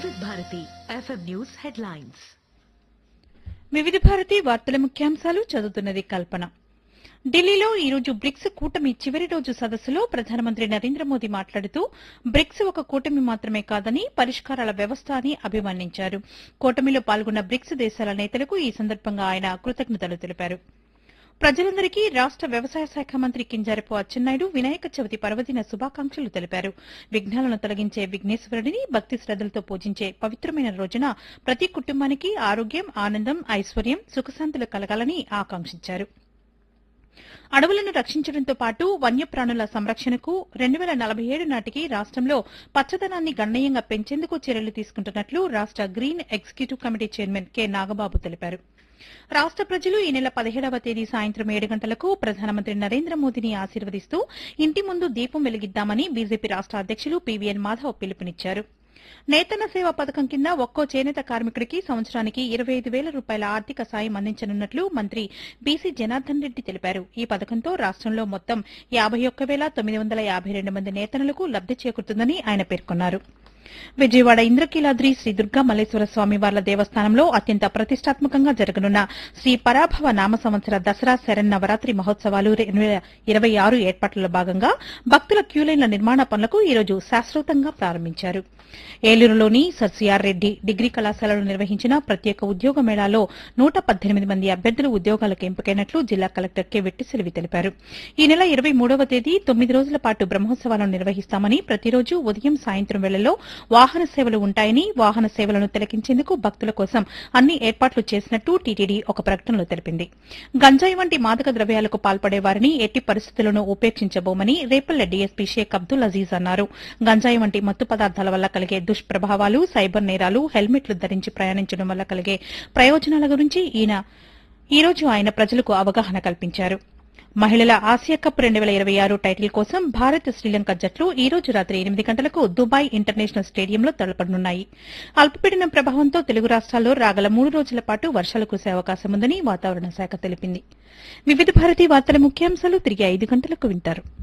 వివిధ Bharati FM news headlines వివిధ భారతి వార్తల ముఖ్యాంశాలు చదువుతున్నది కల్పన ఢిల్లీలో ఈ రోజు బ్రిక్స్ కూటమి చివరి రోజు సదస్సులో ప్రధానమంత్రి నరేంద్ర మోదీ మాట్లాడుతూ బ్రిక్స్ ఒక కూటమి మాత్రమే కాదని పరిష్కారాల వ్యవస్థ అని అభివర్ణించారు కూటమిలో పాల్గొన్న బ్రిక్స్ దేశాల నేతలకు ఈ సందర్భంగా ఆయన కృతజ్ఞతలు తెలిపారు ప్రజలందరికీ రాష్ట వ్యవసాయ శాఖ మంత్రి కింజారపు అచ్చెన్నాయుడు వినాయక చవితి పర్వదిన శుభాకాంక్షలు తెలిపారు విఘ్నాలను తొలగించే విఘ్నేశ్వరుడిని భక్తి శ్రద్దలతో పూజించే పవిత్రమైన రోజున ప్రతి కుటుంబానికి ఆరోగ్యం ఆనందం ఐశ్వర్యం సుఖశాంతులు కలగాలని ఆకాంక్షించారు అడవులను రక్షించడంతో పాటు వన్యప్రాణుల సంరక్షణకు రెండు వేల నలభై ఏడు నాటికి రాష్టంలో పచ్చదనాన్ని గణనీయంగా పెంచేందుకు చర్యలు తీసుకుంటున్నట్లు రాష్ట green executive committee chairman K Nagababu తెలిపారు రాష్ట ప్రజలు ఈ నెల పదిహేడవ తేదీ సాయంత్రం ఏడు గంటలకు ప్రధానమంత్రి నరేంద్ర మోదీని ఆశీర్వదిస్తూ ఇంటి ముందు దీపం వెలిగిద్దామని బీజేపీ రాష్ట అధ్యకులు పీవీఎన్ మాధవ్ పిలుపునిచ్చారు నేతన్న సేవ పథకం కింద ఒక్కో చేనేత కార్మికుడికి సంవత్సరానికి ఇరవై ఐదు వేల రూపాయల ఆర్థిక సాయం అందించనున్నట్లు మంత్రి బీసీ జనార్దన్ రెడ్డి తెలిపారు ఈ పథకంతో రాష్టంలో మొత్తం యాబై ఒక్క వేల తొమ్మిది వందల యాబై రెండు మంది నేతనులకు లబ్ది చేకూరుతుందని ఆయన పేర్కొన్నారు విజయవాడ ఇంద్రకీలాద్రి శ్రీ దుర్గా మల్లేశ్వర స్వామి వార్ల దేవస్థానంలో అత్యంత ప్రతిష్టాత్మకంగా జరగనున్న శ్రీ పరాభవ నామ సంవత్సర దసరా శరన్నవరాత్రి మహోత్సవాలు రెండు వేల ఇరవై ఆరు ఏర్పాట్లలో భాగంగా భక్తుల క్యూలైన్ల నిర్మాణ పనులకు ఈ రోజు శాశ్వతంగా ప్రారంభించారు ఏలూరులోని సర్ సిఆర్ రెడ్డి డిగ్రీ కళాశాలలో నిర్వహించిన ప్రత్యేక ఉద్యోగ మేళాలో నూట పద్దెనిమిది మంది అభ్యర్థులు ఉద్యోగాలకు ఎంపికైనట్లు జిల్లా కలెక్టర్ కె వెట్టిసెలివి తెలిపారు ఈ నెల ఇరవై మూడవ తేదీ తొమ్మిది రోజుల పాటు బ్రహ్మోత్సవాలను నిర్వహిస్తామని ప్రతిరోజు ఉదయం సాయంత్రం వేళల్లో వాహన సేవలు ఉంటాయని వాహన సేవలను తిలకించేందుకు భక్తుల కోసం అన్ని ఏర్పాట్లు చేసినట్టు టీటీడీ ఒక ప్రకటనలో తెలిపింది గంజాయి వంటి మాదక ద్రవ్యాలకు పాల్పడే వారిని ఎట్టి పరిస్థితులను ఉపేక్షించబోమని రేపల్లె డీఎస్పీ షేక్ అబ్దుల్ అజీజ్ అన్నారు గంజాయి వంటి మత్తు పదార్థాల వల్ల కలిగే దుష్ప్రభావాలు సైబర్ నేరాలు హెల్మెట్లు ధరించి ప్రయాణించడం వల్ల కలిగే ప్రయోజనాల గురించి ఈయన ఈ రోజు ఆయన ప్రజలకు అవగాహన కల్పించారు మహిళల ఆసియా కప్ రెండు వేల ఇరవై ఆరు టైటిల్ కోసం భారత్ శ్రీలంక జట్లు ఈ రోజు రాత్రి ఎనిమిది గంటలకు దుబాయ్ ఇంటర్నేషనల్ స్టేడియంలో తలపడనున్నాయి అల్పపీడనం ప్రభావంతో తెలుగు రాష్ట్రాల్లో రాగల మూడు రోజుల పాటు వర్షాలు కురిసే అవకాశం ఉందని వాతావరణ శాఖ తెలిపింది వివిధ భారతి వార్తల ముఖ్యాంశాలు తిరిగి ఐదు గంటలకు వింటారు